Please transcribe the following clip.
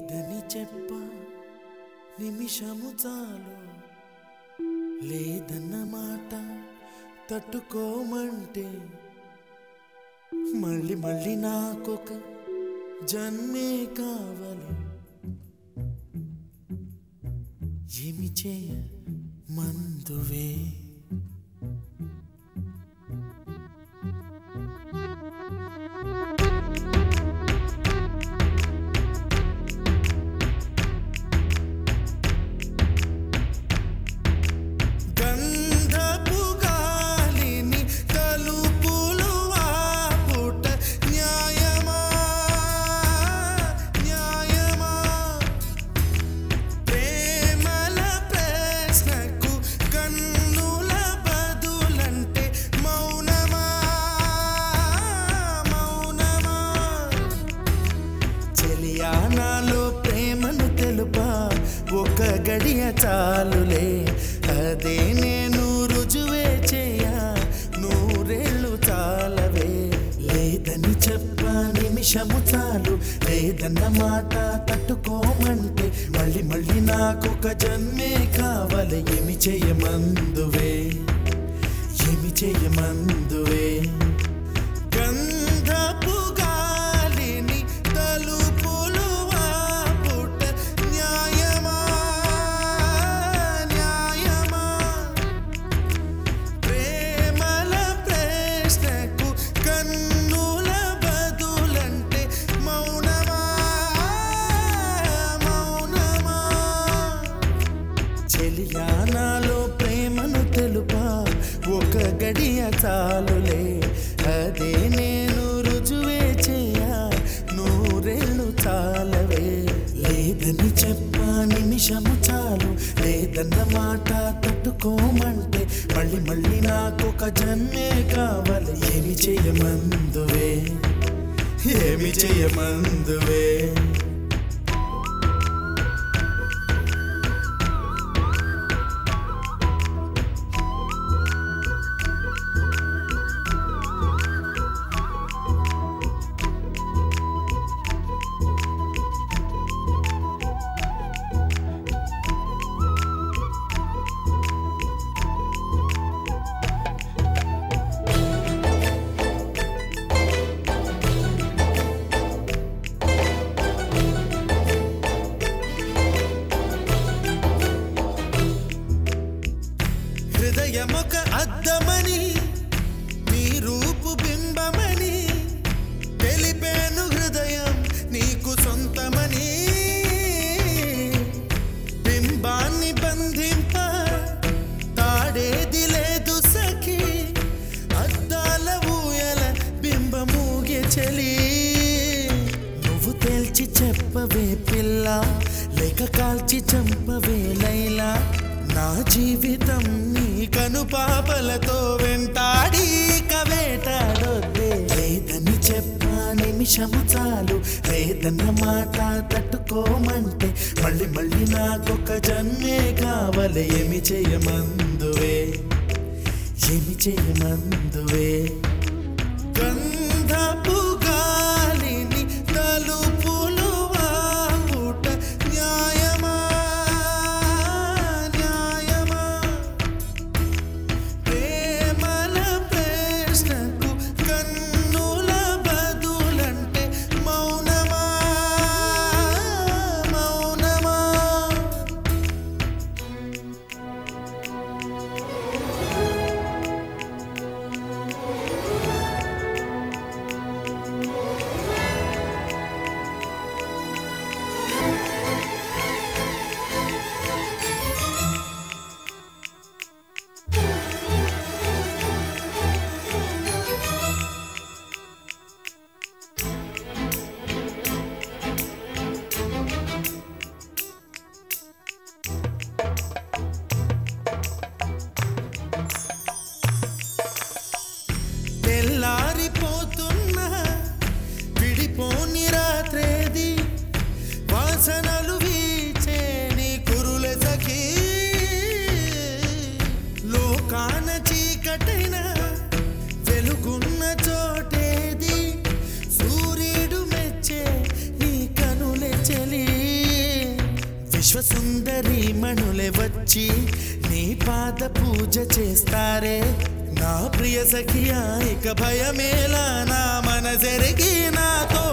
లేదని చెప్ప నిమిషము చాలు లేదన్న మాట తట్టుకోమంటే మళ్ళీ మళ్ళీ నాకొక జన్మే కావాలి ఏమి చేయ మందువే గంధపు గాలిని తలుపులు ఆపుట న్యాయమా న్యాయమా ప్రేమల ప్రశ్నకు కన్నుల బదులంటే మౌనమా మౌనమా చెలియా నాలో ప్రేమను తెలుపా ఒక గడియ చాలులే అదే నేను రుజువే చేయా నూరేళ్ళు చాలవే లేదని చెప్ప నిమిషము చాలు లేదన్న మాట తట్టుకోమంటే మళ్ళీ మళ్ళీ నాకొక జన్మే కావాలి ఏమి చేయమందువే ఏమి చేయమందువే గంధపు గాలిని తలుపులు ఆపుట న్యాయమా న్యాయమా ప్రేమల ప్రశ్నకు కన్నుల బదులంటే మౌనమా మౌనమా చెలియా నాలో ప్రేమను తెలుపా ఒక గడియ చాలులే అదే నేను రుజువే చేయా నూరేళ్ళు చాలవే లేదని చెప్పా నిమిషము చాలు లేదన్న మాట తట్టుకోమంటే మళ్ళీ మళ్ళీ నాకొక జన్మే కావాలి ఏమి చేయమందువే ఏమి చేయమందువే హృదయమొక అద్దమని నీ రూపు బింబమని తెలిపేను హృదయం నీకు సొంతమని బింబాన్ని బంధింప తాడేది లేదు సఖి అద్దాల ఊయల బింబమూగే చలి నువ్వు తేల్చి చెప్పవే పిల్ల లేక కాల్చి చంపవే లైలా నా జీవితం నీ కనుపాపలతో వెంటాడి కవేటాడొద్దే లేదని చెప్పా నిమిషము చాలు లేదన్న మాట తట్టుకోమంటే మళ్ళీ మళ్ళీ నాకొక జన్మే కావాలి ఏమి చేయమందువే ఏమి చేయమందువే గంధపు గాలిని తలుపులు ఆపుట న్యాయమా న్యాయమా ప్రేమల ప్రశ్నకు కన్నుల బదులంటే మౌనమా మౌనమా తెల్లారిపోతున్న విడిపోని రాత్రేది వాసనలు వీచే నీ కురుల సఖీ లోకాన చీకటైన వెలుగున్న చోటేది సూర్యుడు మెచ్చే నీ కనుల చెలి సుందరి మణులే వచ్చి నీ పాద పూజ చేస్తారే నా ప్రియ సఖియా ఇక భయమేలా నా మనసెరిగి నాతో